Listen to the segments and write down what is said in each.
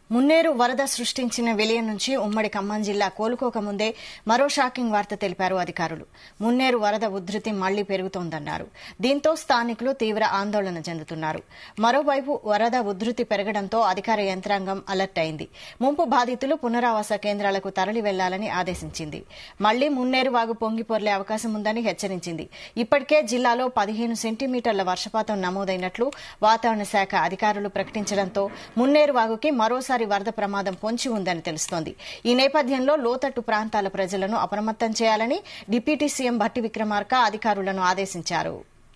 మున్నేరు వరద సృష్టించిన విలయం నుంచి ఉమ్మడి ఖమ్మం జిల్లా కోలుకోక ముందే మరో షాకింగ్ వార్త తెలిపారు అధికారులు మున్నేరు వరద ఉధృతి మళ్లీ పెరుగుతోందన్నారు దీంతో స్థానికులు తీవ్ర ఆందోళన చెందుతున్నారు మరోవైపు వరద ఉధృతి పెరగడంతో అధికార యంత్రాంగం అలర్ట్ అయింది ముంపు బాధితులు పునరావాస కేంద్రాలకు తరలి వెళ్లాలని ఆదేశించింది మళ్లీ మున్నేరు వాగు పొంగి పొర్లే అవకాశం ఉందని హెచ్చరించింది ఇప్పటికే జిల్లాలో పదిహేను సెంటీమీటర్ల వర్షపాతం నమోదైనట్లు వాతావరణ శాఖ అధికారులు ప్రకటించడంతో మున్నేరు వాగుకి మరోసారి వరద ప్రమాదం పొంచి ఉందని తెలుస్తోంది ఈ నేపథ్యంలో లోతట్టు ప్రాంతాల ప్రజలను అప్రమత్తం చేయాలని డిప్యూటీ సీఎం భట్టి విక్రమార్క అధికారులను ఆదేశించారు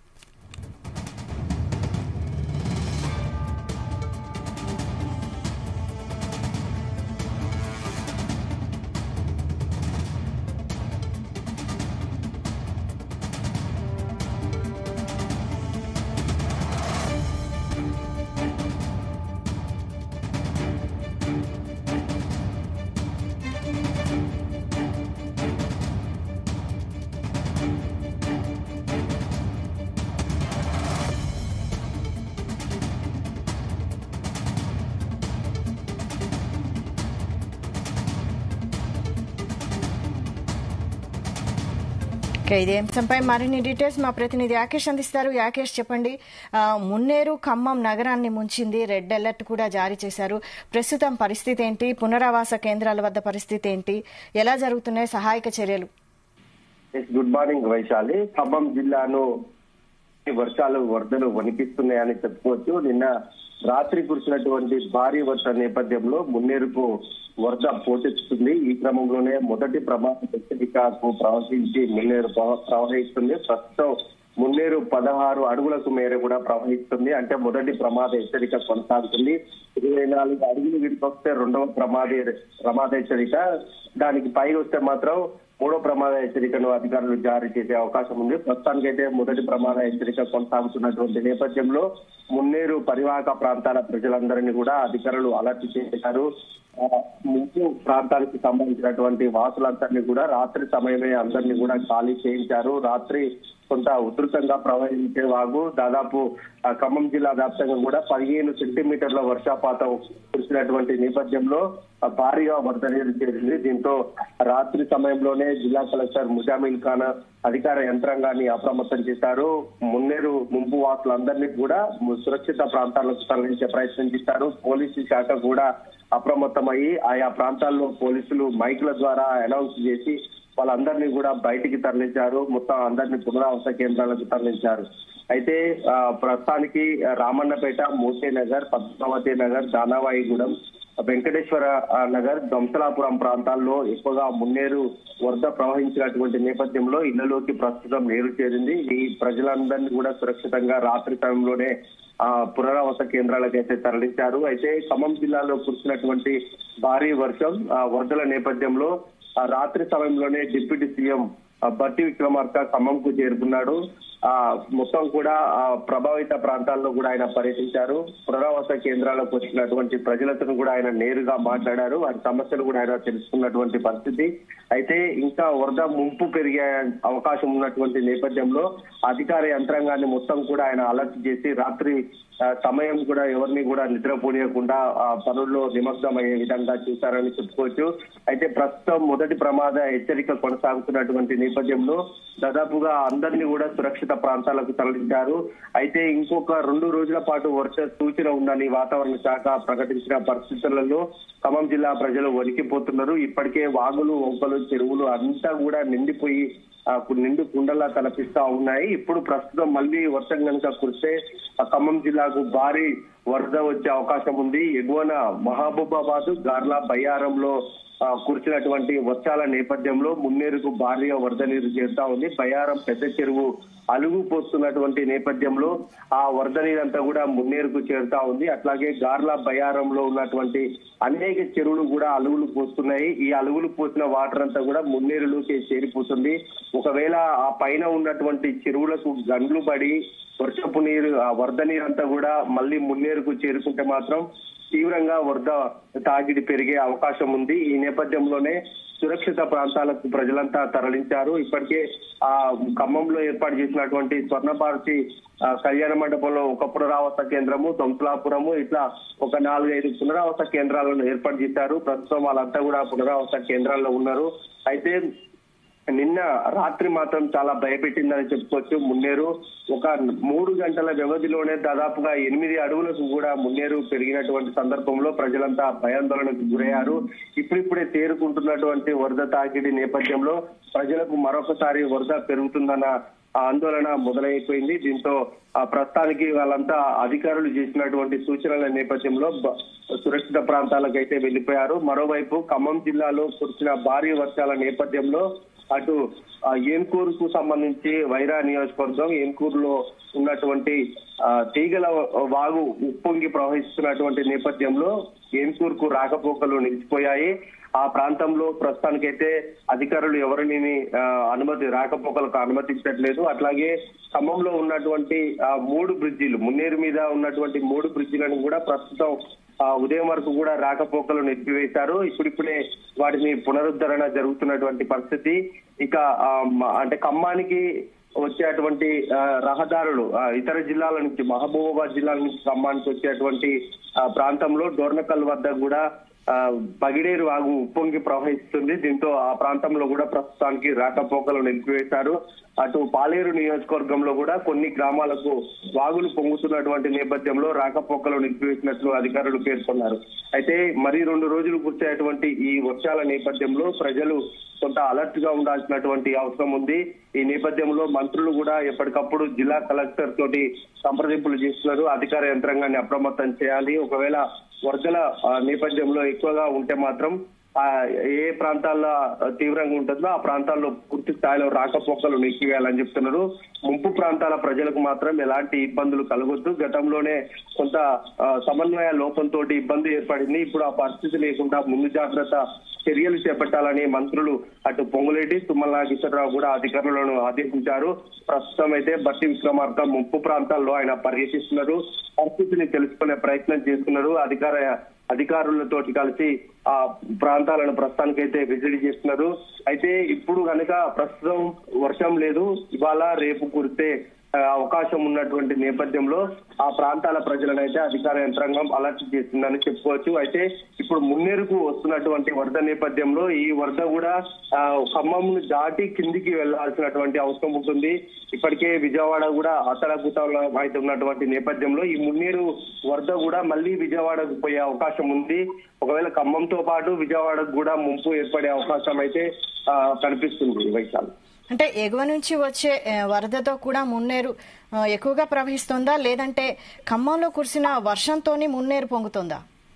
ఓకే, ఇదే అంశంపై మరిన్ని డీటెయిల్స్ మా ప్రతినిధి యాకేష్ అందిస్తారు యాకేష్ చెప్పండి ఆ, మున్నేరు ఖమ్మం నగరాన్ని ముంచింది రెడ్ అలర్ట్ కూడా జారీ చేశారు ప్రస్తుతం పరిస్థితి ఏంటి పునరావాస కేంద్రాల వద్ద పరిస్థితి ఏంటి ఎలా జరుగుతున్నాయి సహాయక చర్యలు yes, good morning Vaishali Khammam జిల్లాను ఈ వర్షాలు వరదలు వణికిస్తున్నాయని చెప్పుకోవచ్చు నిన్న రాత్రి కురిసినటువంటి భారీ వర్ష నేపథ్యంలో మున్నేరుకు వరద పోటెత్తుతుంది ఈ క్రమంలోనే మొదటి ప్రమాద హెచ్చరికకు ప్రవహించి మున్నేరు ప్రవ- ప్రవహిస్తుంది ప్రస్తుతం మున్నేరు పదహారు అడుగులకు మేర కూడా ప్రవహిస్తుంది అంటే మొదటి ప్రమాద హెచ్చరిక కొనసాగుతుంది ఇరవై నాలుగు అడుగులు విడిపొస్తే రెండవ ప్రమాద ప్రమాద హెచ్చరిక దానికి పై వస్తే మాత్రం మూడో ప్రమాద హెచ్చరికను అధికారులు జారీ చేసే అవకాశం ఉంది ప్రస్తుతానికైతే మొదటి ప్రమాద హెచ్చరిక కొనసాగుతున్నటువంటి నేపథ్యంలో మున్నేరు పరివాహక ప్రాంతాల ప్రజలందరినీ కూడా అధికారులు అలర్ట్ చేశారు ఆ, ముంపు ప్రాంతానికి సంబంధించినటువంటి వాసులందరినీ కూడా రాత్రి సమయమే అందరినీ కూడా ఖాళీ చేయించారు రాత్రి కొంత ఉధృతంగా ప్రవహించే వాగు దాదాపు ఆ, ఖమ్మం జిల్లా వ్యాప్తంగా కూడా పదిహేను సెంటీమీటర్ల వర్షపాతం కురిసినటువంటి నేపథ్యంలో ఆ, భారీగా వరద నీరు చేరింది దీంతో రాత్రి సమయంలోనే జిల్లా కలెక్టర్ ముజామిల్ ఖాన్ అధికార యంత్రాంగాన్ని అప్రమత్తం చేశారు మున్నేరు ముంపు వాసులందరినీ కూడా సురక్షిత ప్రాంతాలకు తరలించే ప్రయత్నం చేశారు పోలీసు శాఖ కూడా అప్రమత్తమయ్యి ఆయా ప్రాంతాల్లో పోలీసులు మైకుల ద్వారా అనౌన్స్ చేసి వాళ్ళందరినీ కూడా బయటికి తరలించారు మొత్తం అందరినీ పునరావాస కేంద్రాలకు తరలించారు అయితే ఆ, ప్రస్తుతానికి రామన్నపేట మూసే నగర్ పద్మావతి నగర్ దానావాయిగూడెం వెంకటేశ్వర ఆ, నగర్ దంసలాపురం ప్రాంతాల్లో ఎక్కువగా మున్నేరు వరద ప్రవహించినటువంటి నేపథ్యంలో ఇళ్లలోకి ప్రస్తుతం నీరు చేరింది ఈ ప్రజలందరినీ కూడా సురక్షితంగా రాత్రి సమయంలోనే ఆ పునరావాస కేంద్రాలకు అయితే తరలించారు అయితే ఖమ్మం జిల్లాలో కురిసినటువంటి భారీ వర్షం ఆ వరదల నేపథ్యంలో ఆ రాత్రి సమయంలోనే డిప్యూటీ సీఎం ఆ, బట్టి విక్రమార్క ఖమ్మంకు చేరుకున్నాడు ఆ మొత్తం కూడా ఆ ప్రభావిత ప్రాంతాల్లో కూడా ఆయన పర్యటించారు పునరావాస కేంద్రాలకు వచ్చినటువంటి ప్రజలతో కూడా ఆయన నేరుగా మాట్లాడారు వారి సమస్యలు కూడా ఆయన తెలుసుకున్నటువంటి పరిస్థితి అయితే ఇంకా వరద ముంపు పెరిగే అవకాశం ఉన్నటువంటి నేపథ్యంలో అధికార యంత్రాంగాన్ని మొత్తం కూడా ఆయన అలర్ట్ చేసి రాత్రి ఆ, సమయం కూడా ఎవరిని కూడా నిద్రపోనీయకుండా ఆ పనుల్లో నిమగ్నం అయ్యే విధంగా చూశారని చెప్పుకోవచ్చు అయితే ప్రస్తుతం మొదటి ప్రమాద హెచ్చరిక కొనసాగుతున్నటువంటి నేపథ్యంలో దాదాపుగా అందరినీ కూడా సురక్షిత ప్రాంతాలకు తరలించారు అయితే ఇంకొక రెండు రోజుల పాటు వర్ష సూచన ఉందని వాతావరణ శాఖ ప్రకటించిన పరిస్థితులలో ఖమ్మం జిల్లా ప్రజలు వణికిపోతున్నారు ఇప్పటికే వాగులు వంకలు చెరువులు అంతా కూడా నిండిపోయి ఆ, నిండు కుండలా తలపిస్తా ఉన్నాయి ఇప్పుడు ప్రస్తుతం మళ్ళీ వర్షం కనుక కురిస్తే ఆ ఖమ్మం జిల్లాకు భారీ వరద వచ్చే అవకాశం ఉంది ఎగువన మహబూబాబాద్ గార్ల బయ్యారంలో ఆ, కురిసినటువంటి వర్షాల నేపథ్యంలో మున్నేరుకు భారీగా వరద నీరు చేరుతా ఉంది బయ్యారం పెద్ద చెరువు అలుగు పోస్తున్నటువంటి నేపథ్యంలో ఆ వరద నీరంతా కూడా మున్నేరుకు చేరుతా ఉంది అట్లాగే గార్ల బయ్యారంలో ఉన్నటువంటి అనేక చెరువులు కూడా అలుగులు పోస్తున్నాయి ఈ అలుగులు పోసిన వాటర్ అంతా కూడా మున్నేరులోకి చేరిపోతుంది ఒకవేళ ఆ పైన ఉన్నటువంటి చెరువులకు గండ్లు పడి వర్షపు నీరు ఆ వరద నీరంతా కూడా మళ్ళీ మున్నేరుకు చేరుకుంటే మాత్రం తీవ్రంగా వరద తాగిడి పెరిగే అవకాశం ఉంది ఈ నేపథ్యంలోనే సురక్షిత ప్రాంతాలకు ప్రజలంతా తరలించారు ఇప్పటికే ఆ ఖమ్మంలో ఏర్పాటు చేసినటువంటి స్వర్ణభారతి ఆ, కళ్యాణ మండపంలో ఒక పునరావాస కేంద్రము తొంతులాపురము ఇట్లా ఒక నాలుగైదు పునరావాస కేంద్రాలను ఏర్పాటు చేశారు ప్రస్తుతం వాళ్ళంతా కూడా పునరావాస కేంద్రాల్లో ఉన్నారు అయితే నిన్న రాత్రి మాత్రం చాలా భయపెట్టిందని చెప్పుకోవచ్చు మున్నేరు ఒక మూడు గంటల వ్యవధిలోనే దాదాపుగా ఎనిమిది అడుగులకు కూడా మున్నేరు పెరిగినటువంటి సందర్భంలో ప్రజలంతా భయాందోళనకు గురయ్యారు ఇప్పుడిప్పుడే తేరుకుంటున్నటువంటి వరద తాకిడి నేపథ్యంలో ప్రజలకు మరొకసారి వరద పెరుగుతుందన్న ఆందోళన మొదలైపోయింది దీంతో ఆ ప్రస్తుతానికి వాళ్ళంతా అధికారులు చేసినటువంటి సూచనల నేపథ్యంలో బ- సురక్షిత ప్రాంతాలకైతే వెళ్లిపోయారు మరోవైపు ఖమ్మం జిల్లాలో కురిసిన భారీ వర్షాల నేపథ్యంలో అటు ఆ, ఏన్కూరుకు సంబంధించి వైరా నియోజకవర్గం ఏన్కూరులో ఉన్నటువంటి ఆ, తీగల వాగు ఉప్పొంగి ప్రవహిస్తున్నటువంటి నేపథ్యంలో ఏన్కూరుకు రాకపోకలు నిలిచిపోయాయి ఆ ప్రాంతంలో ప్రస్తుతానికైతే అధికారులు ఎవరిని ఆ, అనుమతి రాకపోకలకు అనుమతించట్లేదు అట్లాగే ఖమ్మంలో ఉన్నటువంటి ఆ, మూడు బ్రిడ్జిలు మున్నేరు మీద ఉన్నటువంటి మూడు బ్రిడ్జిలను కూడా ప్రస్తుతం ఆ, ఉదయం వరకు కూడా రాకపోకలు నిలిపివేశారు ఇప్పుడిప్పుడే వాటిని పునరుద్ధరణ జరుగుతున్నటువంటి పరిస్థితి ఇక ఆ, మ- అంటే ఖమ్మానికి వచ్చేటువంటి ఆ, రహదారులు ఆ, ఇతర జిల్లాల నుంచి మహబూబాబాద్ జిల్లా నుంచి ఖమ్మానికి వచ్చేటువంటి ఆ, ప్రాంతంలో డోర్నకల్ వద్ద కూడా ఆ, పగిడేరు వాగు ఉప్పొంగి ప్రవహిస్తుంది దీంతో ఆ ప్రాంతంలో కూడా ప్రస్తుతానికి రాకపోకలు నిలిపివేశారు అటు పాలేరు నియోజకవర్గంలో కూడా కొన్ని గ్రామాలకు వాగులు పొంగుతున్నటువంటి నేపథ్యంలో రాకపోకలు నిలిపివేసినట్లు అధికారులు పేర్కొన్నారు అయితే మరి రెండు రోజులు కురిసేటువంటి ఈ వర్షాల నేపథ్యంలో ప్రజలు కొంత అలర్ట్ గా ఉండాల్సినటువంటి అవసరం ఉంది ఈ నేపథ్యంలో మంత్రులు కూడా ఎప్పటికప్పుడు జిల్లా కలెక్టర్ తోటి సంప్రదింపులు చేస్తున్నారు అధికార యంత్రాంగాన్ని అప్రమత్తం చేయాలి ఒకవేళ వరదల ఆ, నేపథ్యంలో ఎక్కువగా ఉంటే మాత్రం ఆ ఏ ప్రాంతాల్లో తీవ్రంగా ఉంటుందో ఆ ప్రాంతాల్లో పూర్తి స్థాయిలో రాకపోకలు నిలిపివేయాలని చెప్తున్నారు ముంపు ప్రాంతాల ప్రజలకు మాత్రం ఎలాంటి ఇబ్బందులు కలగొద్దు గతంలోనే కొంత ఆ, సమన్వయ లోపంతో ఇబ్బంది ఏర్పడింది ఇప్పుడు ఆ పరిస్థితి లేకుండా ముందు జాగ్రత్త చర్యలు చేపట్టాలని మంత్రులు అటు పొంగులేటి తుమ్మల నాగేశ్వరరావు కూడా అధికారులను ఆదేశించారు ప్రస్తుతం అయితే బట్టి విక్రమార్క ముంపు ప్రాంతాల్లో ఆయన పర్యటిస్తున్నారు పరిస్థితిని తెలుసుకునే ప్రయత్నం చేస్తున్నారు అధికార అధికారులతోటి కలిసి ఆ ప్రాంతాలను ప్రస్తుతానికైతే విజిట్ చేస్తున్నారు అయితే ఇప్పుడు కనుక ప్రస్తుతం వర్షం లేదు ఇవాళ రేపు కురితే ఆ, అవకాశం ఉన్నటువంటి నేపథ్యంలో ఆ ప్రాంతాల ప్రజలనైతే అధికార యంత్రాంగం అలర్ట్ చేస్తుందని చెప్పుకోవచ్చు అయితే ఇప్పుడు మున్నేరుకు వస్తున్నటువంటి వరద నేపథ్యంలో ఈ వరద కూడా ఆ, ఖమ్మంను దాటి కిందికి వెళ్లాల్సినటువంటి అవసరం ఉంటుంది ఇప్పటికే విజయవాడ కూడా అతలకుతల అయితే ఉన్నటువంటి నేపథ్యంలో ఈ మున్నేరు వరద కూడా మళ్ళీ విజయవాడకు పోయే అవకాశం ఉంది ఒకవేళ ఖమ్మంతో పాటు విజయవాడకు కూడా ముంపు ఏర్పడే అవకాశం అయితే ఆ, కనిపిస్తుంది వైశాల్ అంటే ఎగువ నుంచి వచ్చే ఆ, వరదతో కూడా మున్నేరు ఆ, ఎక్కువగా ప్రవహిస్తుందా లేదంటే ఖమ్మంలో కురిసిన వర్షంతోని మున్నేరు పొంగుతుందా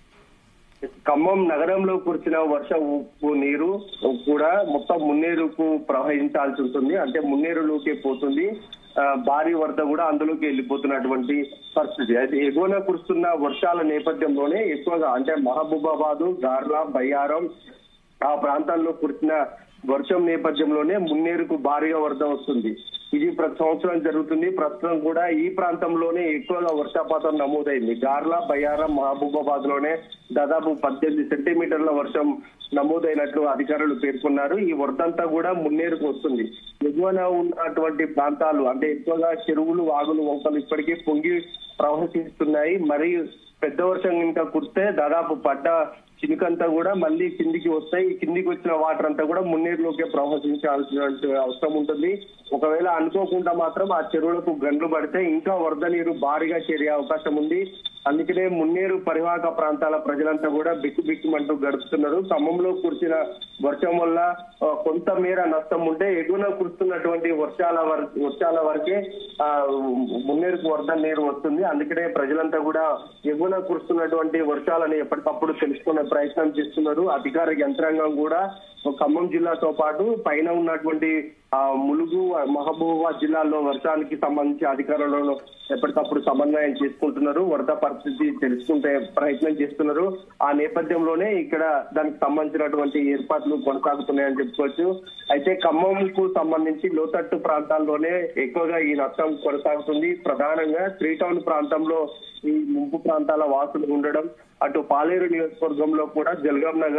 ఖమ్మం నగరంలో కురిసిన వర్ష ఉప్పు నీరు కూడా మొత్తం మున్నేరుకు ప్రవహించాల్సి ఉంటుంది అంటే మున్నేరులోకి పోతుంది ఆ, భారీ వరద కూడా అందులోకి వెళ్ళిపోతున్నటువంటి పరిస్థితి అయితే ఎగువన కురుస్తున్న వర్షాల నేపథ్యంలోనే ఎక్కువగా అంటే మహబూబాబాదు గార్లా బయ్యారం ఆ ప్రాంతాల్లో కురిసిన వర్షం నేపథ్యంలోనే మున్నేరుకు భారీగా వరద వస్తుంది ఇది ప్రతి సంవత్సరం జరుగుతుంది ప్రస్తుతం కూడా ఈ ప్రాంతంలోనే ఎక్కువగా వర్షపాతం నమోదైంది గార్లా బయ్యారం మహబూబాబాద్ లోనే దాదాపు పద్దెనిమిది సెంటీమీటర్ల వర్షం నమోదైనట్లు అధికారులు పేర్కొన్నారు ఈ వరదంతా కూడా మున్నేరుకు వస్తుంది ఎగువన ఉన్నటువంటి ప్రాంతాలు అంటే ఎక్కువగా చెరువులు వాగులు వంకలు ఇప్పటికీ పొంగి ప్రవహిస్తున్నాయి మరియు పెద్ద వర్షం ఇంకా కురిస్తే దాదాపు పడ్డ చినుకంతా కూడా మళ్ళీ కిందికి వస్తాయి ఈ కిందికి వచ్చిన వాటర్ అంతా కూడా మున్నీరులోకే ప్రవహించాల్సిన అవసరం ఉంటుంది ఒకవేళ అనుకోకుండా మాత్రం ఆ చెరువులకు గండ్లు పడితే ఇంకా వరద నీరు భారీగా చేరే అవకాశం ఉంది అందుకనే మున్నేరు పరివాహక ప్రాంతాల ప్రజలంతా కూడా బిక్కు బిక్కుమంటూ గడుపుతున్నారు ఖమ్మంలో కురిసిన వర్షం వల్ల ఆ, కొంత మేర నష్టం ఉంటే ఎగువన కురుస్తున్నటువంటి వర్షాల వర- వర్షాల వరకే ఆ, మున్నేరుకు వరద నీరు వస్తుంది అందుకనే ప్రజలంతా కూడా ఎగువన కురుస్తున్నటువంటి వర్షాలని ఎప్పటికప్పుడు తెలుసుకునే ప్రయత్నం చేస్తున్నారు అధికార యంత్రాంగం కూడా ఖమ్మం జిల్లాతో పాటు పైన ఉన్నటువంటి ఆ ములుగు మహబూబాబాద్ జిల్లాల్లో వర్షానికి సంబంధించి అధికారులను ఎప్పటికప్పుడు సమన్వయం చేసుకుంటున్నారు వరద పరిస్థితి తెలుసుకుంటే ప్రయత్నం చేస్తున్నారు ఆ నేపథ్యంలోనే ఇక్కడ దానికి సంబంధించినటువంటి ఏర్పాట్లు కొనసాగుతున్నాయని చెప్పుకోవచ్చు అయితే ఖమ్మంకు సంబంధించి లోతట్టు ప్రాంతాల్లోనే ఎక్కువగా ఈ నష్టం కొనసాగుతుంది ప్రధానంగా త్రీ టౌన్ ప్రాంతంలో ఈ ముంపు ప్రాంతాల వాసులు ఉండడం అటు పాలేరు నియోజకవర్గంలో కూడా జల్గాం నగర్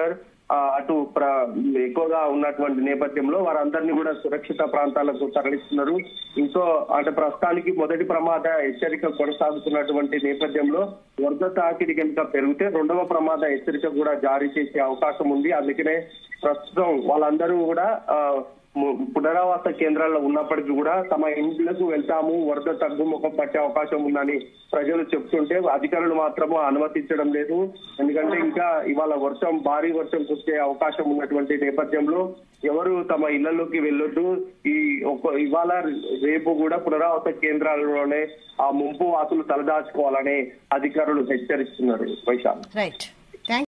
ఆ, అటు ప్ర- ఎక్కువగా ఉన్నటువంటి నేపథ్యంలో వారందరినీ కూడా సురక్షిత ప్రాంతాలకు తరలిస్తున్నారు ఇంకో అంటే ప్రస్తుతానికి మొదటి ప్రమాద హెచ్చరిక కొనసాగుతున్నటువంటి నేపథ్యంలో వరద తాకిడి కనుక పెరిగితే రెండవ ప్రమాద హెచ్చరిక కూడా జారీ చేసే అవకాశం ఉంది అందుకనే ప్రస్తుతం వాళ్ళందరూ కూడా ఆ, ము- పునరావాస కేంద్రాల్లో ఉన్నప్పటికీ కూడా తమ ఇండ్లకు వెళ్తాము వరద తగ్గుముఖం పట్టే అవకాశం ఉందని ప్రజలు చెప్తుంటే అధికారులు మాత్రము అనుమతించడం లేదు ఎందుకంటే ఇంకా ఇవాళ వర్షం భారీ వర్షం కురిసే అవకాశం ఉన్నటువంటి నేపథ్యంలో ఎవరు తమ ఇళ్లలోకి వెళ్ళొద్దు ఈ ఒక ఇవాళ రేపు కూడా పునరావాస కేంద్రాలలోనే ఆ ముంపు వాసులు తలదాచుకోవాలని అధికారులు హెచ్చరిస్తున్నారు వైశాఖ రైట్